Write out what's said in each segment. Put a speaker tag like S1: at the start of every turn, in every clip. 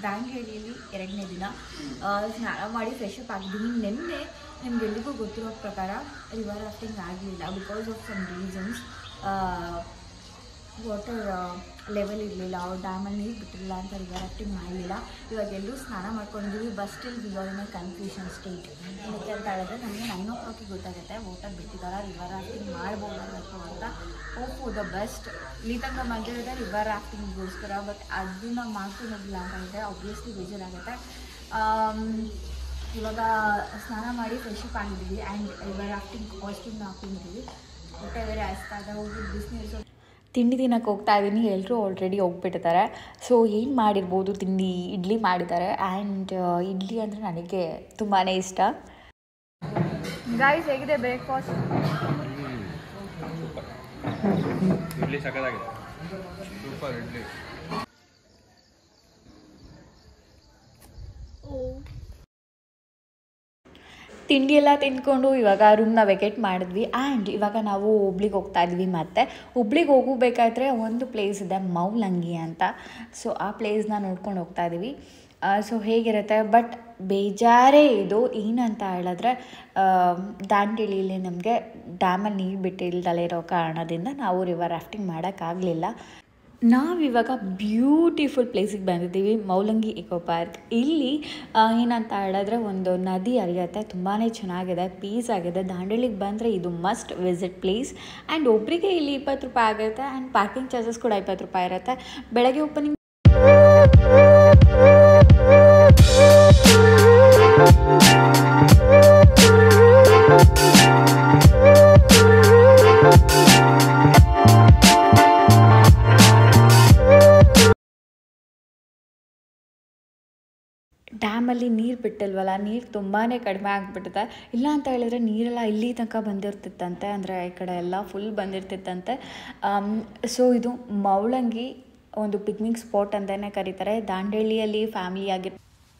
S1: ದಾಂಡೇಲಿಯಲ್ಲಿ ಎರಡನೇ ದಿನ ಆ, ಸ್ನಾನ ಮಾಡಿ ಫ್ರೆಶ್ ಅಪ್ ಆಗಿದ್ದೀನಿ ನಿನ್ನೆ ನಿಮ್ಗೆಲ್ರಿಗೂ ಗೊತ್ತಿರೋ ಪ್ರಕಾರ ರಿವರ್ ರಾಫ್ಟಿಂಗ್ ಆಗಲಿಲ್ಲ because of some reasons water level ಇರಲಿಲ್ಲ ಅವ್ರು ಡ್ಯಾಮಲ್ಲಿ ನೀರು ಬಿಟ್ಟಿರಲಿಲ್ಲ ಅಂತ ರಿವರ್ ರಾಫ್ಟಿಂಗ್ ಮಾಡಲಿಲ್ಲ ಇವಾಗ ಎಲ್ಲರೂ ಸ್ನಾನ ಮಾಡ್ಕೊಂಡಿದ್ದೀವಿ but still river in confusion state ಏನಕ್ಕೆ ಅಂತ ಹೇಳಿದ್ರೆ ನಮಗೆ ನೈನ್ ಓ ಕ್ಲಾಕಿಗೆ ಗೊತ್ತಾಗುತ್ತೆ ವಾಟರ್ ಬಿಟ್ಟಿದ್ದಾರೆ ರಿವರ್ ರಾಫ್ಟಿಂಗ್ ಮಾಡ್ಬೋದಾ ಅಥವಾ ಅಂತ ಹೋಪ್ ಫಾರ್ ದ ಬೆಸ್ಟ್ ಇಲ್ಲಿ ತನಕ ಬಂದಿರೋದೇ ರಿವರ್ ರಾಫ್ಟಿಂಗ್ಗೋಸ್ಕರ ಬಟ್ ಅದನ್ನ ಮಾಡ್ಕೊಂಡು ಹೋಗಿಲ್ಲ ಅಂತ ಹೇಳಿದ್ರೆ ಆಬ್ವಿಯಸ್ಲಿ ಬೇಜಾರಾಗುತ್ತೆ ಆಮ್, ಇವಾಗ ಸ್ನಾನ ಮಾಡಿ ಫ್ರೆಶ್ ಅಪ್ ಆಗಿದ್ದೀವಿ ಆ್ಯಂಡ್ ರಿವರ್ ರಾಫ್ಟಿಂಗ್ ಕಾಸ್ಟ್ಯೂಮ್ನ ಹಾಕೊಂಡಿದ್ದೀವಿ ಹೊಟ್ಟೆ ಬೇರೆ ಹಸ್ತಾಗ ಹೋಗಿ ಬಿಸಿನೀರು
S2: ತಿಂಡಿ ತಿನ್ನಕ್ಕೆ ಹೋಗ್ತಾ ಇದ್ದೀನಿ ಎಲ್ಲರೂ ಆಲ್ರೆಡಿ ಹೋಗ್ಬಿಟ್ಟಿದ್ದಾರೆ ಸೊ ಏನು ಮಾಡಿರ್ಬೋದು ತಿಂಡಿ ಇಡ್ಲಿ ಮಾಡಿದ್ದಾರೆ ಆ್ಯಂಡ್ ಇಡ್ಲಿ ಅಂದರೆ ನನಗೆ ತುಂಬಾ ಇಷ್ಟ
S1: ಗಾಯ್ಸ್ ಹೇಗಿದೆ ಬ್ರೇಕ್ಫಾಸ್ಟ್
S3: ಇಡ್ಲಿ ಸಕ್ಕತ್ತಾಗಿದೆ ಸೂಪರ್ ಇಡ್ಲಿ
S2: ತಿಂಡಿ ಎಲ್ಲ ತಿಂದ್ಕೊಂಡು ಇವಾಗ ರೂಮ್ನ ವೆಕೇಟ್ ಮಾಡಿದ್ವಿ ಆ್ಯಂಡ್ ಇವಾಗ ನಾವು ಹುಬ್ಳಿಗೆ ಹೋಗ್ತಾ ಇದ್ವಿ ಮತ್ತು ಹುಬ್ಳಿಗೆ ಹೋಗಬೇಕಾದ್ರೆ ಒಂದು ಪ್ಲೇಸ್ ಇದೆ ಮೌಲಂಗಿ ಅಂತ ಸೊ ಆ ಪ್ಲೇಸ್ನ ನೋಡ್ಕೊಂಡು ಹೋಗ್ತಾ ಇದ್ದೀವಿ ಸೊ ಹೇಗಿರುತ್ತೆ ಬಟ್ ಬೇಜಾರೇ ಇದು ಏನಂತ ಹೇಳಿದ್ರೆ ಆ, ದಾಂಡೇಲಿಯಲ್ಲಿ ನಮಗೆ ಡ್ಯಾಮಲ್ಲಿ ನೀರು ಬಿಟ್ಟಿಲ್ದಲೇ ಇರೋ ಕಾರಣದಿಂದ ನಾವು ರಿವರ್ ರಾಫ್ಟಿಂಗ್ ಮಾಡೋಕ್ಕಾಗಲಿಲ್ಲ ನಾವಿವಾಗ ಬ್ಯೂಟಿಫುಲ್ ಪ್ಲೇಸಿಗೆ ಬಂದಿದ್ದೀವಿ ಮೌಲಂಗಿ ಇಕೋ ಪಾರ್ಕ್ ಇಲ್ಲಿ ಆ, ಏನಂತ ಹೇಳಿದ್ರೆ ಒಂದು ನದಿ ಹರಿಯುತ್ತೆ ತುಂಬಾ ಚೆನ್ನಾಗಿದೆ ಪೀಸ್ ಆಗಿದೆ ದಾಂಡೇಲಿಗೆ ಬಂದರೆ ಇದು ಮಸ್ಟ್ ವಿಸಿಟ್ ಪ್ಲೇಸ್ ಆ್ಯಂಡ್ ಒಬ್ಬರಿಗೆ ಇಲ್ಲಿ ಇಪ್ಪತ್ತು ರೂಪಾಯಿ ಆಗುತ್ತೆ ಆ್ಯಂಡ್ ಪಾರ್ಕಿಂಗ್ ಚಾರ್ಜಸ್ ಕೂಡ ಇಪ್ಪತ್ತು ರೂಪಾಯಿ ಇರುತ್ತೆ ಬೆಳಗ್ಗೆ ಓಪನಿಂಗ್ ಡ್ಯಾಮಲ್ಲಿ ನೀರು ಬಿಟ್ಟಿಲ್ವಲ್ಲ ನೀರು ತುಂಬಾ ಕಡಿಮೆ ಆಗಿಬಿಟ್ಟಿದೆ ಇಲ್ಲ ಅಂತ ಹೇಳಿದ್ರೆ ನೀರೆಲ್ಲ ಇಲ್ಲಿ ತನಕ ಬಂದಿರ್ತಿತ್ತಂತೆ ಅಂದರೆ ಈ ಕಡೆ ಎಲ್ಲ ಫುಲ್ ಬಂದಿರ್ತಿತ್ತಂತೆ ಸೊ ಇದು ಮೌಳಂಗಿ ಒಂದು ಪಿಕ್ನಿಕ್ ಸ್ಪಾಟ್ ಅಂತಲೇ ಕರೀತಾರೆ ದಾಂಡೇಲಿಯಲ್ಲಿ ಫ್ಯಾಮಿಲಿ ಆಗಿ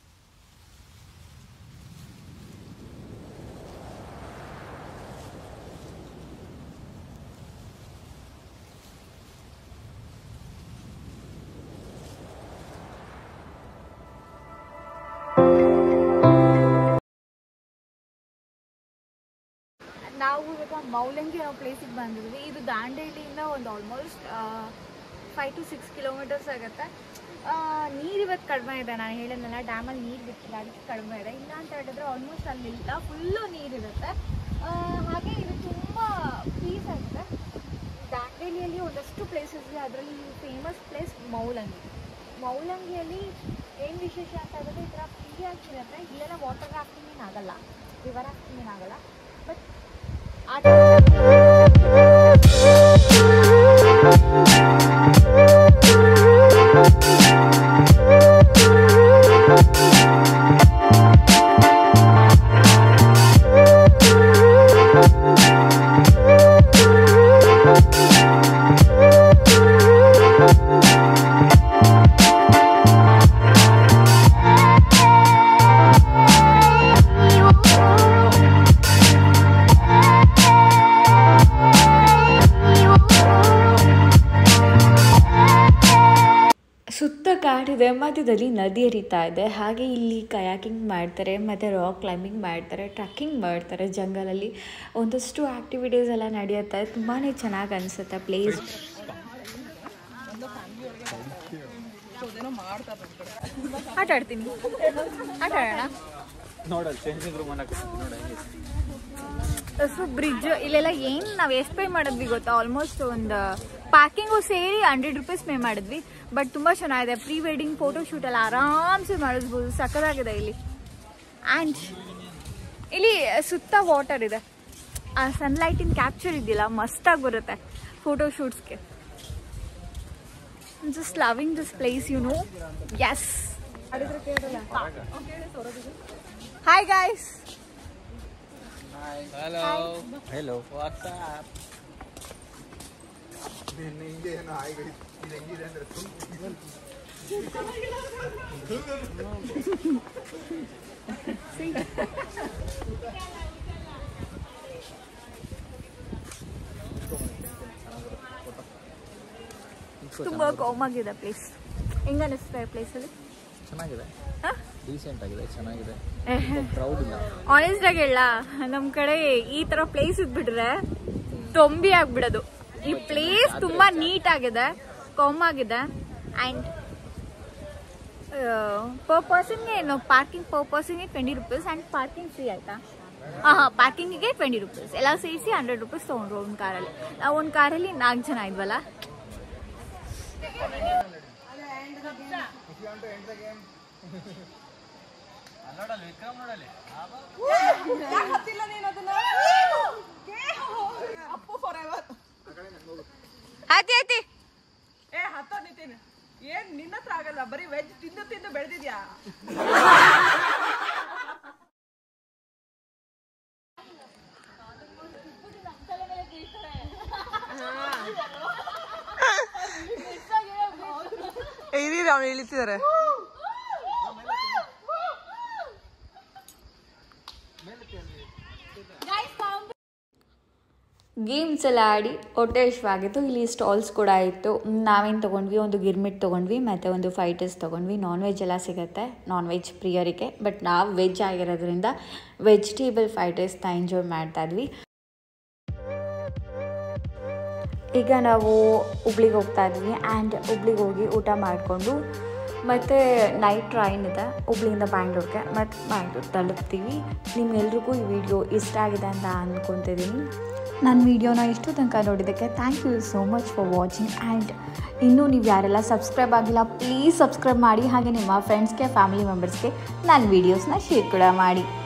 S1: ನಾವು ಇವಾಗ ಮೌಲಂಗಿ ಅನ್ನೋ ಪ್ಲೇಸಿಗೆ ಬಂದಿದ್ವಿ ಇದು ದಾಂಡೇಲಿಯಿಂದ ಒಂದು almost five to six kilometres ಆಗುತ್ತೆ ನೀರು ಇವತ್ತು ಕಡಿಮೆ ಇದೆ ನಾನು ಹೇಳಿದ್ನಲ್ಲ ಡ್ಯಾಮಲ್ಲಿ ನೀರು ಬಿಟ್ಟಿಲ್ಲ ಅದಕ್ಕೆ ಕಡಿಮೆ ಇದೆ ಇಲ್ಲ ಅಂತ ಹೇಳಿದ್ರೆ ಆಲ್ಮೋಸ್ಟ್ ಅಲ್ಲಿಲ್ಲ ಫುಲ್ಲು ನೀರಿರುತ್ತೆ ಆ, ಹಾಗೆ ಇದು ತುಂಬ ಪೀಸ್ ಆಗಿದೆ ದಾಂಡೇಲಿಯಲ್ಲಿ ಒಂದಷ್ಟು ಪ್ಲೇಸಸ್ ಇದೆ ಅದರಲ್ಲಿ ಫೇಮಸ್ ಪ್ಲೇಸ್ ಮೌಲಂಗಿ ಮೌಲಂಗಿಯಲ್ಲಿ ಏನು ವಿಶೇಷ ಅಂತ ಹೇಳಿದ್ರೆ ಈ ಥರ ಫ್ರೀ ಆಗಿರುತ್ತೆ ಇಲ್ಲೆಲ್ಲ ವಾಟರ್ ರಾಫ್ಟಿಂಗ್ ಏನು ಆಗಲ್ಲ ರಿವರ್ ರಾಫ್ಟಿಂಗ್ ಏನು ಆಗಲ್ಲ ಬಟ್
S2: ಸುತ್ತ ಕಾಡಿದೆ ಮಧ್ಯದಲ್ಲಿ ನದಿ ಹರಿತಾ ಇದೆ ಹಾಗೆ ಇಲ್ಲಿ ಕಯಾಕಿಂಗ್ ಮಾಡ್ತಾರೆ ಮತ್ತು ರಾಕ್ ಕ್ಲೈಂಬಿಂಗ್ ಮಾಡ್ತಾರೆ ಟ್ರಕ್ಕಿಂಗ್ ಮಾಡ್ತಾರೆ ಜಂಗಲಲ್ಲಿ ಒಂದಷ್ಟು ಆ್ಯಕ್ಟಿವಿಟೀಸ್ ಎಲ್ಲ ನಡೆಯುತ್ತೆ ತುಂಬಾ ಚೆನ್ನಾಗಿ ಅನಿಸುತ್ತೆ ಪ್ಲೇಸ್
S1: ಆಟ ಆಡ್ತೀನಿ ಆಟ ಆಡೋಣ
S3: ನೋಡಲ್ ಚೇಂಜಿಂಗ್ ರೂಮ್ ಅನ್ನಕ್ಕೆ ನೋಡ ಹೆಂಗೆ
S1: ಸೊ ಬ್ರಿಡ್ಜ್ ಇಲ್ಲೆಲ್ಲ ಏನು ನಾವು ಎಷ್ಟು ಪೇ ಮಾಡಿದ್ವಿ ಗೊತ್ತಾ ಆಲ್ಮೋಸ್ಟ್ ಒಂದು ಪಾರ್ಕಿಂಗು ಸೇರಿ ಹಂಡ್ರೆಡ್ ರುಪೀಸ್ ಪೇ ಮಾಡಿದ್ವಿ ಬಟ್ ತುಂಬ ಚೆನ್ನಾಗಿದೆ ಪ್ರೀ ವೆಡ್ಡಿಂಗ್ ಫೋಟೋ ಶೂಟ್ ಎಲ್ಲ ಆರಾಮ್ಸೆ ಮಾಡಿಸ್ಬೋದು ಸಕ್ಕದಾಗಿದೆ ಇಲ್ಲಿ ಆ್ಯಂಡ್ ಇಲ್ಲಿ ಸುತ್ತ ವಾಟರ್ ಇದೆ ಆ ಸನ್ಲೈಟಿನ ಕ್ಯಾಪ್ಚರ್ ಇದೆಯಲ್ಲ ಮಸ್ತಾಗಿ ಬರುತ್ತೆ ಫೋಟೋ ಶೂಟ್ಸ್ಗೆ just loving this place you know yes hi guys
S3: hello hello what's up
S1: ತುಂಬ ಕಾಮ್ ಆಗಿದೆ ಪ್ಲೇಸ್ ಹೆಂಗ ಅನಿಸ್ತಾ ಪ್ಲೇಸಲ್ಲಿ
S3: ಚೆನ್ನಾಗಿದೆ ಡೀಸೆಂಟ್ ಆಗಿದೆ ಚೆನ್ನಾಗಿದೆ ಕ್ರೌಡ್ ಇಲ್ಲ
S1: ಆನೆಸ್ಟ್ ಆಗಿ ಹೇಳ ನಮ್ ಕಡೆ ಈ ತರ ಪ್ಲೇಸ್ ಇದ್ಬಿಟ್ರೆ ತೊಂಬಿ ಆಗ್ಬಿಡೋದು ಈ ಪ್ಲೇಸ್ ತುಂಬಾ ನೀಟ್ ಆಗಿದೆ ಕಾಮ್ ಆಗಿದೆ ಅಂಡ್ ಪರ್ ಪರ್ಸನ್ಗೆ ಏನು ಪಾರ್ಕಿಂಗ್ ಪರ್ ಪರ್ಸನ್ಗೆ twenty rupees and parking free ಆಯ್ತಾ ಹಾಂ ಹಾಂ ಪಾರ್ಕಿಂಗಿಗೆ ಟ್ವೆಂಟಿ ರುಪೀಸ್ ಎಲ್ಲ ಸೇರಿಸಿ ಹಂಡ್ರೆಡ್ ರುಪೀಸ್ ತೊಗೊಂಡ್ರು ಒಂದು ಕಾರಲ್ಲಿ ನಾವು ಒಂದು ಕಾರಲ್ಲಿ ನಾಲ್ಕು ಜನ ಇದ್ವಲ್ಲ
S3: ವಿಕ್ರಮ್ ನೋಡಲಿ
S1: ಆಯ್ತಿ ಆಯ್ತಿ
S4: ಏ ಹತ್ತ ನಿತಿನ್ ಏನ್ ನಿನ್ನ ಹತ್ರ ಆಗಲ್ಲ ಬರೀ ವೆಜ್ ತಿಂದು ತಿಂದು ಬೆಳೆದಿದ್ಯಾ ಇದೀರಿ ಅವ್ನು ಇಳಿತಿದ್ದಾರೆ
S2: ಗೇಮ್ಸ್ ಎಲ್ಲ ಆಡಿ ಹೊಟ್ಟೆ ಹಶ್ವಾಗಿತ್ತು ಇಲ್ಲಿ ಸ್ಟಾಲ್ಸ್ ಕೂಡ ಇತ್ತು ನಾವೇನು ತೊಗೊಂಡ್ವಿ ಒಂದು ಗಿರ್ಮಿಟ್ ತೊಗೊಂಡ್ವಿ ಮತ್ತು ಒಂದು ಫೈಟರ್ಸ್ ತೊಗೊಂಡ್ವಿ ನಾನ್ ವೆಜ್ ಎಲ್ಲ ಸಿಗುತ್ತೆ ನಾನ್ ವೆಜ್ ಪ್ರಿಯರಿಗೆ ಬಟ್ ನಾವು ವೆಜ್ ಆಗಿರೋದ್ರಿಂದ ವೆಜಿಟೇಬಲ್ ಫೈಟರ್ಸ್ನ ಎಂಜಾಯ್ ಮಾಡ್ತಾ ಇದ್ವಿ ಈಗ ನಾವು ಹುಬ್ಳಿಗೆ ಹೋಗ್ತಾ ಇದ್ವಿ ಆ್ಯಂಡ್ ಹುಬ್ಳಿಗೆ ಹೋಗಿ ಊಟ ಮಾಡಿಕೊಂಡು ಮತ್ತು ನೈಟ್ ಟ್ರೈನ್ ಇದೆ ಹುಬ್ಳಿಯಿಂದ ಬ್ಯಾಂಗ್ಳೂರ್ಗೆ ಮತ್ತು ಬ್ಯಾಂಗ್ಳೂರ್ ತಲುಪ್ತೀವಿ ನಿಮ್ಗೆಲ್ರಿಗೂ ಈ ವಿಡಿಯೋ ಇಷ್ಟ ಆಗಿದೆ ಅಂತ ಅಂದ್ಕೊತಿದ್ದೀನಿ ನನ್ನ ವೀಡಿಯೋನ ಇಷ್ಟು ತನಕ ನೋಡಿದ್ದಕ್ಕೆ thank you so much for watching and ಇನ್ನೂ ನೀವು ಯಾರೆಲ್ಲ ಸಬ್ಸ್ಕ್ರೈಬ್ ಆಗಿಲ್ಲ ಪ್ಲೀಸ್ ಸಬ್ಸ್ಕ್ರೈಬ್ ಮಾಡಿ ಹಾಗೆ ನಿಮ್ಮ ಫ್ರೆಂಡ್ಸ್ಗೆ ಫ್ಯಾಮಿಲಿ ಮೆಂಬರ್ಸ್ಗೆ ನನ್ನ ವೀಡಿಯೋಸ್ನ ಶೇರ್ ಕೂಡ ಮಾಡಿ